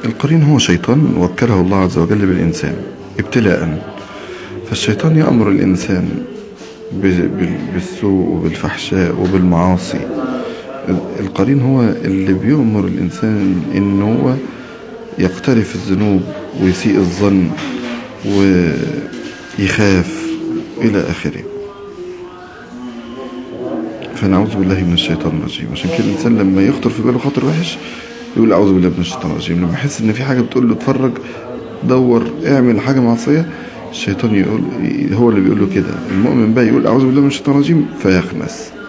القرين هو شيطان وكله الله عز وجل بالإنسان ابتلاء فالشيطان يأمر الإنسان بالسوء وبالفحشاء وبالمعاصي القرين هو اللي بيؤمر الإنسان إن هو يقترف الذنوب ويسيء الظن ويخاف إلى آخره فنعوذ بالله من الشيطان الرجيم عشان كده الإنسان لما يخطر في باله خاطر وحش يقول أعوذ بالله من الشيطان الرجيم لما يحس إن في حاجة بتقول له اتفرج دور اعمل حاجة معصية الشيطان يقول هو اللي بيقول له كده المؤمن بقى يقول أعوذ بالله من الشيطان الرجيم فيخنس